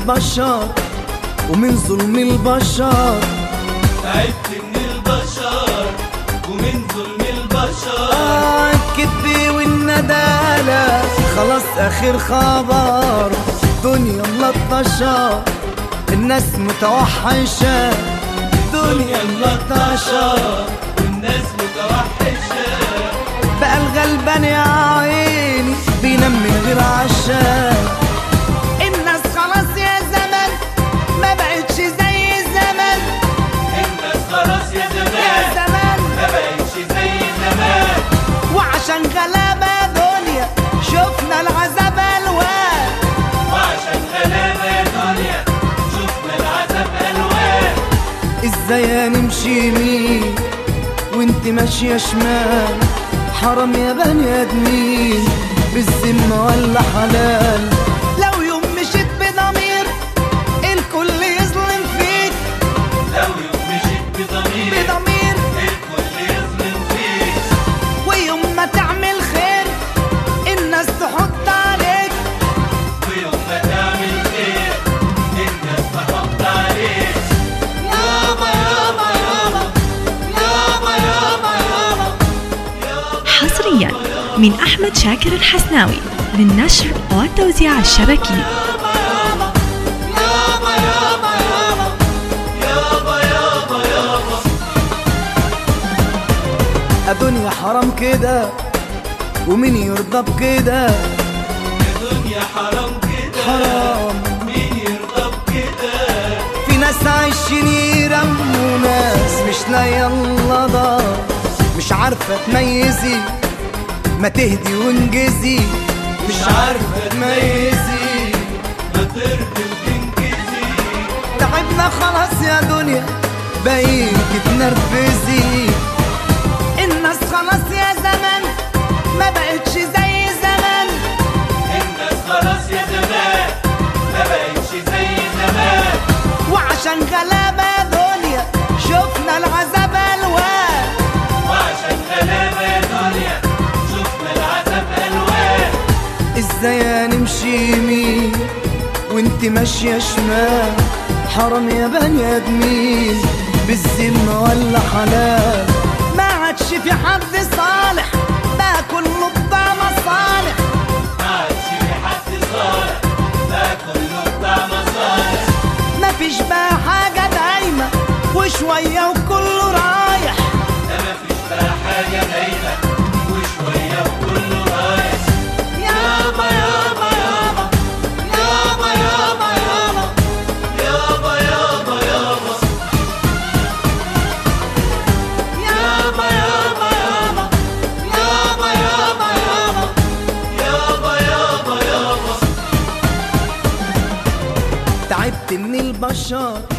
البشر ومن ظلم البشر تعبت من البشر ومن ظلم البشر آه الكذب والندالة خلاص آخر خبر دنيا ملطشة الناس متوحشة دنيا ملطشة والناس متوحشة بقى الغلبان يا عيني بينام من غير عشاء الناس خلاص يا زمن ما بقتش زي زمان الناس خلاص يا يا زمان زمان ما بقتش زي زمان وعشان غلابة دنيا شفنا العذاب الوان وعشان غلابة يا دنيا شفنا العذاب ألوان ازاي نمشي يمين وانت ماشية شمال حرام يا بني ادمين بالذمة ولا حلال لو يوم مشيت بضمير الكل يظلم فيك لو يوم مشيت بضمير بضمير الكل يظلم فيك ويوم ما تعمل خير الناس تحط عليك ويوم ما تعمل خير الناس تحط عليك يابا يابا يابا يابا يابا يابا حصريا من أحمد شاكر الحسناوي للنشر والتوزيع الشبكي يابا يابا يابا يابا يابا يابا الدنيا حرام كده ومين يرضى بكده يا دنيا حرام كده حرام مين يرضى بكده في ناس عايشين يرموا ناس مش لاقيه اللضا مش عارفه تميزي ما تهدي وانجزي مش عارفه تميزي ما ترضي وتنجزي تعبنا خلاص يا دنيا باين تتنرفزي الناس خلاص يا زمان ما بقتش زي زمان الناس خلاص يا زمان ما بقتش زي زمان وعشان غلابة دنيا شفنا العذاب الوان وعشان غلابة يا دنيا شفنا العذاب ألوان ازاي نمشي يمين وانت ماشية شمال حرام يا بني ادمين بالذمة ولا حلال ما عادش في حد صالح بقى كله بتاع مصالح ما عادش في حد صالح بقى كله بتاع مصالح مفيش بقى حاجة دايمة وشوية وكله رايح ده مفيش بقى حاجة دايمة وشوية وكله رايح يابا يابا يابا يابا يابا يابا يابا يابا يابا يابا يابا يابا يابا يابا يابا يابا يابا يابا تعبت من البشر